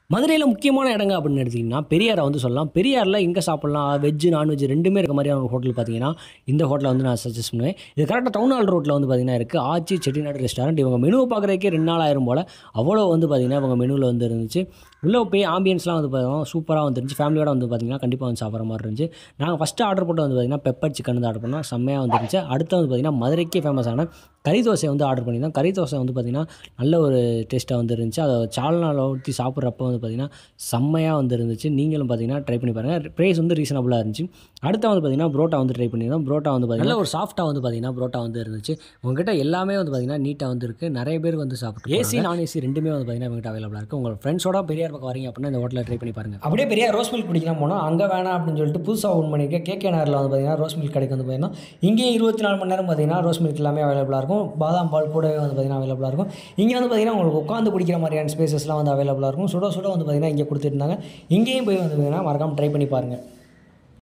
மதுரையில் முக்கியமான இடங்க அப்படின்னு எடுத்திங்கன்னா பெரியாரை வந்து சொல்லலாம் பெரியாரில் எங்கே சாப்பிட்லாம் வெஜ்ஜு நான்வெஜ் ரெண்டுமே இருக்க மாதிரியான ஒரு ஹோட்டல் பார்த்தீங்கன்னா இந்த ஹோட்டலை வந்து நான் சஜஸ்ட் பண்ணுவேன் இது கரெக்டாக டவுன் ஹால் ரோட்டில் வந்து பார்த்தீங்கன்னா இருக்குது ஆச்சி செட்டிநாடு ரெஸ்டாரண்ட் இவங்க மெனுவை பார்க்குறதுக்கே ரெண்டு நாள் ஆயிரம் போல் அவ்வளோ வந்து பார்த்தீங்கன்னா இவங்க மெனுவில் வந்து இருந்துச்சு உள்ளே போய் ஆம்பியன்ஸ்லாம் வந்து பார்த்தீங்கன்னா சூப்பராக வந்துருந்துச்சு ஃபேமிலியோட வந்து பார்த்தீங்கன்னா கண்டிப்பாக வந்து சாப்பிட்ற மாதிரி இருந்துச்சு நாங்கள் ஃபஸ்ட்டு ஆர்டர் போட்டு வந்து பார்த்தீங்கன்னா பெப்பர் சிக்கன் வந்து ஆர்டர் பண்ணோம் செம்மையாக வந்துருந்துச்சு அடுத்து வந்து பார்த்தீங்கன்னா மதுரைக்கே ஃபேமஸான கறி தோசை வந்து ஆர்டர் பண்ணியிருந்தோம் கறி தோசை வந்து பார்த்திங்கன்னா நல்ல ஒரு டேஸ்ட்டாக வந்து இருந்துச்சு அதை சால்னாவில் ஊற்றி சாப்பிட்றப்ப வந்து பார்த்திங்கன்னா செம்மையாக வந்து இருந்துச்சு நீங்களும் பார்த்தீங்கன்னா ட்ரை பண்ணி பாருங்கள் ப்ரைஸ் வந்து ரீசனபுளாக இருந்துச்சு அடுத்து வந்து பார்த்திங்கன்னா புரோட்டா வந்து ட்ரை பண்ணியிருந்தோம் புரோட்டா வந்து பார்த்திங்கன்னா நல்ல ஒரு சாஃப்ட்டாக வந்து பார்த்திங்கன்னா புரோட்டா வந்து இருந்துச்சு உங்ககிட்ட எல்லாமே வந்து பார்த்திங்கன்னா நீட்டாக வந்து இருக்குது நிறைய பேர் வந்து சாப்பிட்டு ஏசி நான் ஏசி ரெண்டுமே வந்து பார்த்திங்கன்னா உங்கள்கிட்ட அவைலபிளாக இருக்குது உங்கள் ஃப்ரெண்ட்ஸோட பெரியார் பக்கம் வரீங்க அப்படின்னா இந்த ஹோட்டலில் ட்ரை பண்ணி பாருங்கள் அப்படியே பெரிய ரோஸ் மில்க் குடிக்கலாம் போனோம் அங்கே வேணாம் அப்படின்னு சொல்லிட்டு புதுசாக ஓன் பண்ணியிருக்கேன் கேகே நகரில் வந்து பார்த்தீங்கன்னா ரோஸ் மில்க் கடைக்கு வந்து பார்த்தீங்கன்னா இங்கேயும் இருபத்தி நாலு மணி நேரம் பார்த்தீங்கன்னா ரோஸ் மில்க் எல்லாமே அவைலபிளாக இருக்கும் பாதாம் பால் கூடவே வந்து பார்த்தீங்கன்னா அவைலபிளாக இருக்கும் இங்கே வந்து பார்த்தீங்கன்னா உங்களுக்கு உட்காந்து குடிக்கிற மாதிரியான ஸ்பேசஸ்லாம் வந்து அவைலபிளாக இருக்கும் சுட சுட வந்து பார்த்தீங்கன்னா இங்கே கொடுத்துட்டு இருந்தாங்க இங்கேயும் போய் வந்து பார்த்தீங்கன்னா மறக்காமல் ட்ரை பண்ணி பாருங்கள்